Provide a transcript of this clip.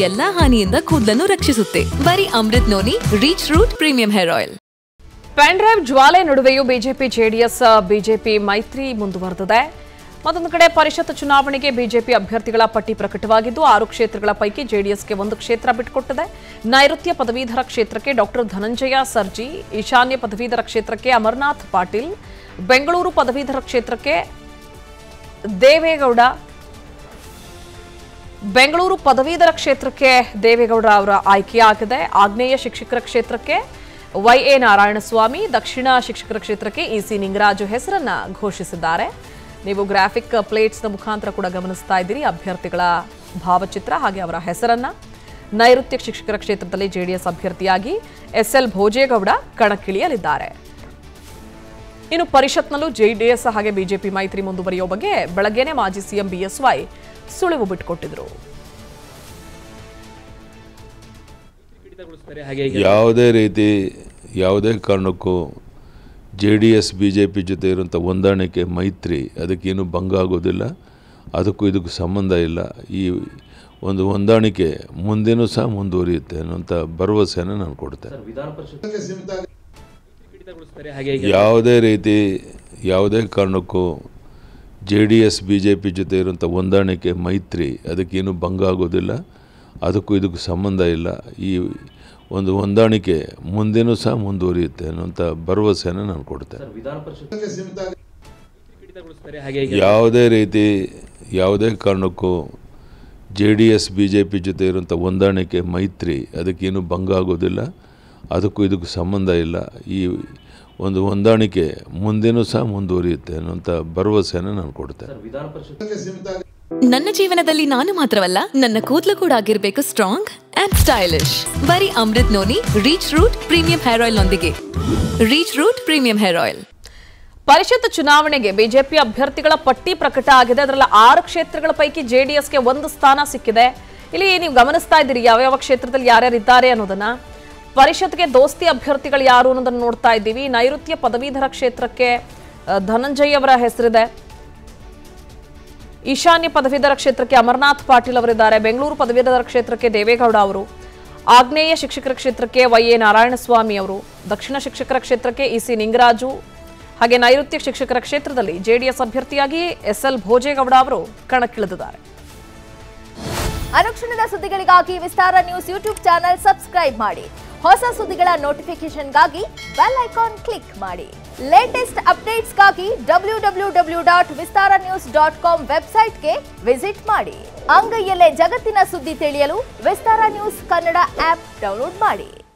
ಎಲ್ಲಾ ಹಾನಿಯಿಂದ ಕೂದಲನ್ನು ರಕ್ಷಿಸುತ್ತೆ ಬರೀ Amrut noni reach root premium hair oil pen drive ಜ್ವಾಲೆ ನಡುವೆಯೂ ಬಿಜೆಪಿ ಜೆಡಿಎಸ್ ಬಿಜೆಪಿ ಮೈತ್ರಿ ಮುಂದುವರೆದಿದೆ ಮತ್ತೊಂದು ಕಡೆ ಪರಿಷತ್ ಚುನಾವಣೆಗೆ ಬಿಜೆಪಿ ಅಭ್ಯರ್ಥಿಗಳ ಪಟ್ಟಿ ಪ್ರಕಟವಾಗಿದ್ದು ಆರು ಕ್ಷೇತ್ರಗಳ ಪೈಕಿ ಜೆಡಿಎಸ್ಗೆ ಒಂದು ಕ್ಷೇತ್ರ ಬಿಟ್ಟುಕೊಟ್ಟಿದೆ ನೈಋತ್ಯ ಪದವೀಧರ ಕ್ಷೇತ್ರಕ್ಕೆ ಡಾಕ್ಟರ್ ಧನಂಜಯ ಸರ್ಜಿ ಈಶಾನ್ಯ ಪದವೀಧರ ಕ್ಷೇತ್ರಕ್ಕೆ ಅಮರ್ನಾಥ್ ಪಾಟೀಲ್ ಬೆಂಗಳೂರು ಪದವೀಧರ ಕ್ಷೇತ್ರಕ್ಕೆ ದೇವೇಗೌಡ ಬೆಂಗಳೂರು ಪದವೀಧರ ಕ್ಷೇತ್ರಕ್ಕೆ ದೇವೇಗೌಡ ಅವರ ಆಯ್ಕೆಯಾಗಿದೆ ಆಗ್ನೇಯ ಶಿಕ್ಷಕರ ಕ್ಷೇತ್ರಕ್ಕೆ ವೈ ಎ ನಾರಾಯಣಸ್ವಾಮಿ ದಕ್ಷಿಣ ಶಿಕ್ಷಕರ ಕ್ಷೇತ್ರಕ್ಕೆ ಇ ಸಿ ನಿಂಗರಾಜು ಹೆಸರನ್ನ ಘೋಷಿಸಿದ್ದಾರೆ ನೀವು ಗ್ರಾಫಿಕ್ ಪ್ಲೇಟ್ಸ್ನ ಮುಖಾಂತರ ಕೂಡ ಗಮನಿಸ್ತಾ ಇದ್ದೀರಿ ಅಭ್ಯರ್ಥಿಗಳ ಭಾವಚಿತ್ರ ಹಾಗೆ ಅವರ ಹೆಸರನ್ನ ನೈಋತ್ಯ ಶಿಕ್ಷಕರ ಕ್ಷೇತ್ರದಲ್ಲಿ ಜೆಡಿಎಸ್ ಅಭ್ಯರ್ಥಿಯಾಗಿ ಎಸ್ ಎಲ್ ಭೋಜೇಗೌಡ ಕಣಕ್ಕಿಳಿಯಲಿದ್ದಾರೆ ಇನ್ನು ಪರಿಷತ್ನಲ್ಲೂ ಜೆಡಿಎಸ್ ಹಾಗೆ ಬಿಜೆಪಿ ಮೈತ್ರಿ ಮುಂದುವರಿಯೋ ಬಗ್ಗೆ ಬೆಳಗ್ಗೆನೆ ಮಾಜಿ ಸಿಎಂ ಬಿಎಸ್ವೈ ಸುಳಿವು ಬಿಟ್ಟುಕೊಟ್ಟಿದ್ರು ಯಾವುದೇ ರೀತಿ ಯಾವುದೇ ಕಾರಣಕ್ಕೂ J D S B J P ಜೊತೆ ಇರುವಂಥ ಹೊಂದಾಣಿಕೆ ಮೈತ್ರಿ ಅದಕ್ಕೇನು ಭಂಗ ಆಗೋದಿಲ್ಲ ಅದಕ್ಕೂ ಇದಕ್ಕೂ ಸಂಬಂಧ ಇಲ್ಲ ಈ ಒಂದು ಹೊಂದಾಣಿಕೆ ಮುಂದೆನೂ ಸಹ ಮುಂದುವರಿಯುತ್ತೆ ಅನ್ನುವಂಥ ಭರವಸೆಯನ್ನು ನಾನು ಕೊಡ್ತೇನೆ ಯಾವುದೇ ರೀತಿ ಯಾವುದೇ ಕಾರಣಕ್ಕೂ J D S B J P ಜೊತೆ ಇರುವಂಥ ಹೊಂದಾಣಿಕೆ ಮೈತ್ರಿ ಅದಕ್ಕೇನು ಭಂಗ ಆಗೋದಿಲ್ಲ ಅದಕ್ಕೂ ಇದಕ್ಕೂ ಸಂಬಂಧ ಇಲ್ಲ ಈ ಒಂದು ಹೊಂದಾಣಿಕೆ ಮುಂದೆನೂ ಸಹ ಮುಂದುವರಿಯುತ್ತೆ ಅನ್ನುವಂಥ ಭರವಸೆಯನ್ನು ನಾನು ಕೊಡ್ತೇನೆ ಯಾವುದೇ ರೀತಿ ಯಾವುದೇ ಕಾರಣಕ್ಕೂ J D S B J P ಜೊತೆ ಇರುವಂಥ ಹೊಂದಾಣಿಕೆ ಮೈತ್ರಿ ಅದಕ್ಕೇನು ಭಂಗ ಆಗೋದಿಲ್ಲ ಅದಕ್ಕೂ ಇದಕ್ಕೂ ಸಂಬಂಧ ಇಲ್ಲ ಈ ಒಂದು ಹೊಂದಾಣಿಕೆ ಮುಂದೆನೂ ಸಹ ಮುಂದುವರಿಯುತ್ತೆ ಅನ್ನುವಂಥ ಭರವಸೆಯನ್ನು ನಾನು ಕೊಡ್ತೇನೆ ನನ್ನ ಜೀವನದಲ್ಲಿ ನಾನು ಮಾತ್ರವಲ್ಲ ನನ್ನ ಕೂದಲು ಕೂಡ ಆಗಿರ್ಬೇಕು ಸ್ಟ್ರಾಂಗ್ ಅಂಡ್ ಸ್ಟೈಲಿಶ್ ಬರೀ Amrut noni reach root premium hair oil ನೊಂದಿಗೆ reach root premium hair oil ಪರಿಷತ್ ಚುನಾವಣೆಗೆ ಬಿಜೆಪಿ ಅಭ್ಯರ್ಥಿಗಳ ಪಟ್ಟಿ ಪ್ರಕಟ ಆಗಿದೆ ಅದರಲ್ಲಿ ಆರು ಕ್ಷೇತ್ರಗಳ ಪೈಕಿ ಜೆಡಿಎಸ್ಗೆ ಒಂದು ಸ್ಥಾನ ಸಿಕ್ಕಿದೆ ಇಲ್ಲಿ ನೀವು ಗಮನಿಸ್ತಾ ಇದ್ದೀರಿ ಯಾವ್ಯಾವ ಕ್ಷೇತ್ರದಲ್ಲಿ ಯಾರ್ಯಾರು ಇದ್ದಾರೆ ಅನ್ನೋದನ್ನ ಪರಿಷತ್ಗೆ ದೋಸ್ತಿ ಅಭ್ಯರ್ಥಿಗಳು ಯಾರು ಅನ್ನೋದನ್ನ ನೋಡ್ತಾ ಇದ್ದೀವಿ ನೈಋತ್ಯ ಪದವೀಧರ ಕ್ಷೇತ್ರಕ್ಕೆ ಆ, ಧನಂಜಯ್ ಅವರ ಹೆಸರಿದೆ ಈಶಾನ್ಯ ಪದವೀಧರ ಕ್ಷೇತ್ರಕ್ಕೆ ಅಮರ್ನಾಥ್ ಪಾಟೀಲ್ ಅವರಿದ್ದಾರೆ ಬೆಂಗಳೂರು ಪದವೀಧರ ಕ್ಷೇತ್ರಕ್ಕೆ ದೇವೇಗೌಡ ಅವರು ಆಗ್ನೇಯ ಶಿಕ್ಷಕರ ಕ್ಷೇತ್ರಕ್ಕೆ ವೈ ಎ ನಾರಾಯಣಸ್ವಾಮಿ ಅವರು ದಕ್ಷಿಣ ಶಿಕ್ಷಕರ ಕ್ಷೇತ್ರಕ್ಕೆ ಇ ಸಿ ನಿಂಗರಾಜು ಹಾಗೆ ನೈಋತ್ಯ ಶಿಕ್ಷಕರ ಕ್ಷೇತ್ರದಲ್ಲಿ ಜೆಡಿಎಸ್ ಅಭ್ಯರ್ಥಿಯಾಗಿ ಎಸ್ ಎಲ್ ಭೋಜೇಗೌಡ ಅವರು ಕಣಕ್ಕಿಳಿದಿದ್ದಾರೆ ಅನುಕ್ಷಣದ ಸುದ್ದಿಗಳಿಗಾಗಿ Vistara news YouTube channel subscribe ಮಾಡಿ ಹೊಸ ಸುದ್ದಿಗಳ ನೋಟಿಫಿಕೇಶನ್ಗಾಗಿ ಬೆಲ್ ಐಕಾನ್ ಕ್ಲಿಕ್ ಮಾಡಿ ಲೇಟೆಸ್ಟ್ ಅಪ್ಡೇಟ್ಸ್ಗಾಗಿ W W W dot Vistara news dot com ವೆಬ್ಸೈಟ್ಗೆ ವಿಸಿಟ್ ಮಾಡಿ ಅಂಗೈಯಲ್ಲೇ ಜಗತ್ತಿನ ಸುದ್ದಿ ತಿಳಿಯಲು Vistara news Kannada app download ಮಾಡಿ